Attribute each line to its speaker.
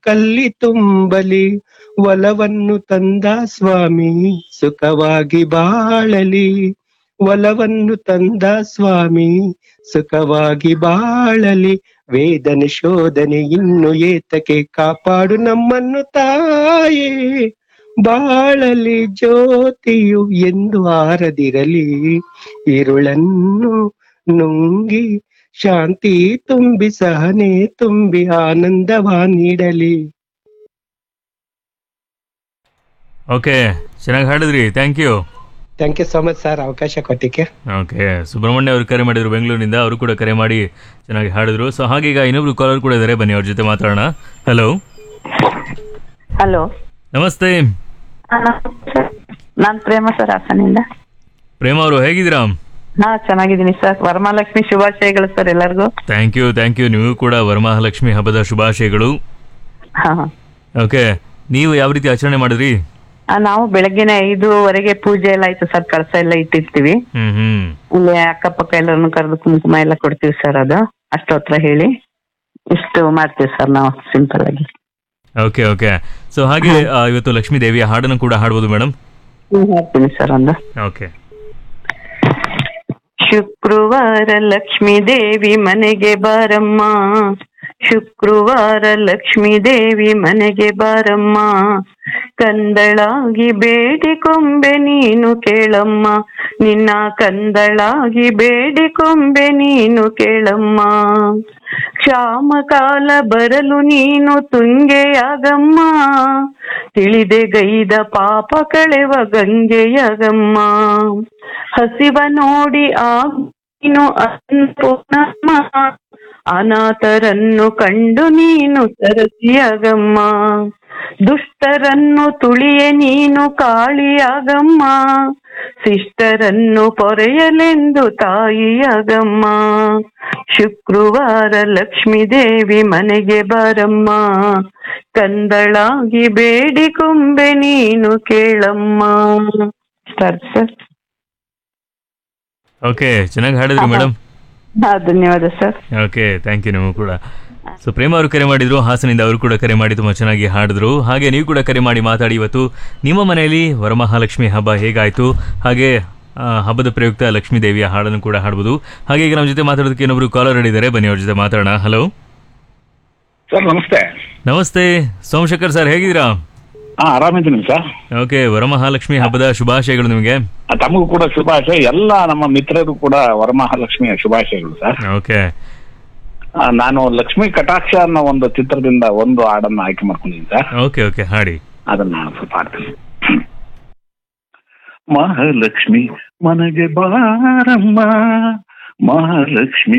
Speaker 1: ಕಲ್ಲಿ ತುಂಬಲಿ ಒಲವನ್ನು ತಂದ ಸ್ವಾಮಿ ಸುಖವಾಗಿ ಬಾಳಲಿ ಒಲವನ್ನು ತಂದ ಸ್ವಾಮಿ ಸುಖವಾಗಿ ಬಾಳಲಿ ವೇದನೆ ಶೋಧನೆ ಇನ್ನು ಏತಕ್ಕೆ ಕಾಪಾಡು ನಮ್ಮನ್ನು ತಾಯೇ ಬಾಳಲಿ ಜ್ಯೋತಿಯು ಎಂದು ಆರದಿರಲಿ ഇരുളನ್ನು ನುಂಗಿ ಶಾಂತಿ ತುಂಬಿ ಸಹನೆ ತುಂಬಿ ಆನಂದವ ನೀಡಲಿ
Speaker 2: ಓಕೆ ಚೆನ್ನಾಗಿ ಹಾಡಿದ್ರಿ thank you
Speaker 1: thank you so much sir ಅವಕಾಶ ಕೊಟ್ಟಿಕ್ಕೆ
Speaker 2: ಓಕೆ ಸುಬ್ರಹ್ಮಣ್ಯ ಅವರು ಕರೆ ಮಾಡಿದ್ರು ಬೆಂಗಳೂರಿನಿಂದ ಅವರು ಕೂಡ ಕರೆ ಮಾಡಿ ಚೆನ್ನಾಗಿ ಹಾಡಿದ್ರು ಸೊ ಹಾಗೀಗ ಇನ್ನೊಬ್ರು ಕಾಲರ್ ಕೂಡ ಇದ್ದಾರೆ ಬನ್ನಿ ಅವ್ರ ಜೊತೆ ಮಾತಾಡೋಣ ಹಲೋ
Speaker 3: ಹಲೋ
Speaker 2: ನಮಸ್ತೆ
Speaker 3: ನಾನ್ ಪ್ರೇಮ ಸರ್ ಹಾಸನಿಂದ
Speaker 2: ಪ್ರೇಮ ಅವರು ಹೇಗಿದ್ದೀರಾ
Speaker 3: ಹಾ ಚೆನ್ನಾಗಿದ್ದೀನಿ ಸರ್ ವರಮಹಾಲಕ್ಷ್ಮಿ ಶುಭಾಶಯಗಳು ಸರ್ ಎಲ್ಲರಿಗೂ
Speaker 2: ಥ್ಯಾಂಕ್ ಯು ಥ್ಯಾಂಕ್ ಯು ನೀವು ಕೂಡ ವರಮಹಾಲಕ್ಷ್ಮಿ ಹಬ್ಬದ ಶುಭಾಶಯಗಳು
Speaker 3: ಹಾ
Speaker 2: ಓಕೆ ನೀವು ಯಾವ ರೀತಿ ಆಚರಣೆ ಮಾಡಿದ್ರಿ
Speaker 3: ಆ, ನಾವು ಬೆಳಗ್ಗೆನೆ ಐದೂವರೆಗೆ ಪೂಜೆ ಎಲ್ಲ ಆಯ್ತು ಸರ್ ಕಳಸ ಎಲ್ಲ ಇಟ್ಟಿರ್ತೀವಿ
Speaker 2: ಹ್ಮ್ ಹ್ಮ್
Speaker 3: ಇಲ್ಲಿ ಅಕ್ಕಪಕ್ಕ ಎಲ್ಲರನ್ನು ಕರೆದು ಕುಂಕುಮ ಎಲ್ಲ ಕೊಡ್ತೀವಿ ಸರ್ ಅದು ಅಷ್ಟೋತ್ರ ಹೇಳಿ ಇಷ್ಟು ಮಾಡ್ತೀವಿ ಸರ್ ನಾವು ಸಿಂಪಲ್ ಆಗಿ
Speaker 2: ಓಕೆ ಓಕೆ ಸೊ ಹಾಗೆ ಆ, ಇವತ್ತು ಲಕ್ಷ್ಮೀ ದೇವಿಯ ಹಾಡನ್ನು ಕೂಡ ಹಾಡ್ಬೋದು ಮೇಡಮ್
Speaker 3: ಹಾಕ್ತೀನಿ ಸರ್ ಒಂದು
Speaker 2: ಓಕೆ
Speaker 3: ಶುಕ್ರವಾರ ಲಕ್ಷ್ಮೀ ದೇವಿ ಮನೆಗೆ ಬಾರಮ್ಮ ಶುಕ್ರವಾರ ಲಕ್ಷ್ಮೀ ದೇವಿ ಮನೆಗೆ ಬಾರಮ್ಮ ಕಂದಳಾಗಿ ಬೇಡಿಕೊಂಬೆ ನೀನು ಕೇಳಮ್ಮ ನಿನ್ನ ಕಂದಳಾಗಿ ಬೇಡಿಕೊಂಬೆ ನೀನು ಕೇಳಮ್ಮ ಕ್ಷಾಮಕಾಲ ಬರಲು ನೀನು ತುಂಗೆಯಾಗಮ್ಮ ತಿಳಿದೆ ಗೈದ ಪಾಪ ಕಳೆವ ಗಂಗೆಯಾಗಮ್ಮ ಹಸಿವ ನೋಡಿ ಆ ನೀನು ಅನ್ನಪೂರ್ಣಮ್ಮ ಅನಾಥರನ್ನು ಕಂಡು ನೀನು ಸರಸಿಯಾಗಮ್ಮ ದುಷ್ಟರನ್ನು ತುಳಿಯೆ ನೀನು ಕಾಳಿಯಾಗಮ್ಮ ಶಿಷ್ಟರನ್ನು ಪೊರೆಯಲೆಂದು ತಾಯಿಯಾಗಮ್ಮ ಶುಕ್ರವಾರ ಲಕ್ಷ್ಮೀ ದೇವಿ ಮನೆಗೆ ಬಾರಮ್ಮ ಕಂದಳಾಗಿ ಬೇಡಿಕೊಂಬೆ ನೀನು ಕೇಳಮ್ಮ ಸರ್ ಸರ್
Speaker 2: ಓಕೆ ಚೆನ್ನಾಗಿ ಹಾಡಿದ್ರಿ ಮೇಡಮ್
Speaker 3: ಹಾ ಧನ್ಯವಾದ ಸರ್
Speaker 2: ಓಕೆ ಥ್ಯಾಂಕ್ ಯು ನೀವು ಕೂಡ ಸೊ ಪ್ರೇಮ ಅವರು ಕರೆ ಮಾಡಿದ್ರು ಹಾಸನಿಂದ ಅವರು ಕೂಡ ಕರೆ ಮಾಡಿ ತುಂಬ ಚೆನ್ನಾಗಿ ಹಾಡಿದ್ರು ಹಾಗೆ ನೀವು ಕೂಡ ಕರೆ ಮಾಡಿ ಮಾತಾಡಿ ಇವತ್ತು ನಿಮ್ಮ ಮನೆಯಲ್ಲಿ ವರಮಹಾಲಕ್ಷ್ಮಿ ಹಬ್ಬ ಹೇಗಾಯಿತು ಹಾಗೆ ಆ, ಹಬ್ಬದ ಪ್ರಯುಕ್ತ ಲಕ್ಷ್ಮೀ ದೇವಿಯ ಹಾಡನ್ನು ಕೂಡ ಹಾಡ್ಬೋದು ಹಾಗೆ ಈಗ ನಮ್ಮ ಜೊತೆ ಮಾತಾಡೋದಕ್ಕೆ ಇನ್ನೊಬ್ರು ಕಾಲರ್ ಇದ್ದಾರೆ ಬನ್ನಿ ಅವ್ರ ಜೊತೆ ಮಾತಾಡೋಣ ಹಲೋ
Speaker 4: ಸರ್ ನಮಸ್ತೆ
Speaker 2: ನಮಸ್ತೆ ಸೋಮಶೇಖರ್ ಸರ್ ಹೇಗಿದ್ದೀರಾ
Speaker 4: ಹಾ ಆರಾಮಿದ್ದೀನಿ ಸರ್
Speaker 2: ಓಕೆ ವರಮಹಾಲಕ್ಷ್ಮಿ ಹಬ್ಬದ ಶುಭಾಶಯಗಳು ನಿಮಗೆ
Speaker 4: ಆ, ತಮಗೂ ಕೂಡ ಶುಭಾಶಯ ಎಲ್ಲ ನಮ್ಮ ಮಿತ್ರರು ಕೂಡ ವರಮಹಾಲಕ್ಷ್ಮಿಯ ಶುಭಾಶಯಗಳು ಸರ್
Speaker 2: ಓಕೆ
Speaker 4: ಆ, ನಾನು ಲಕ್ಷ್ಮೀ ಕಟಾಕ್ಷ ಅನ್ನೋ ಒಂದು ಚಿತ್ರದಿಂದ ಒಂದು ಹಾಡನ್ನ ಆಯ್ಕೆ ಮಾಡ್ಕೊಂಡಿದ್ದೀನಿ ಸರ್
Speaker 2: ಓಕೆ ಓಕೆ ಹಾಡಿ
Speaker 4: ಅದನ್ನ ನಾನು ಸ್ವಲ್ಪ ಹಾಡ್ತೀನಿ ಮಹಾಲಕ್ಷ್ಮಿ ಮನೆಗೆ ಬಾರಮ್ಮ ಮಹಾಲಕ್ಷ್ಮಿ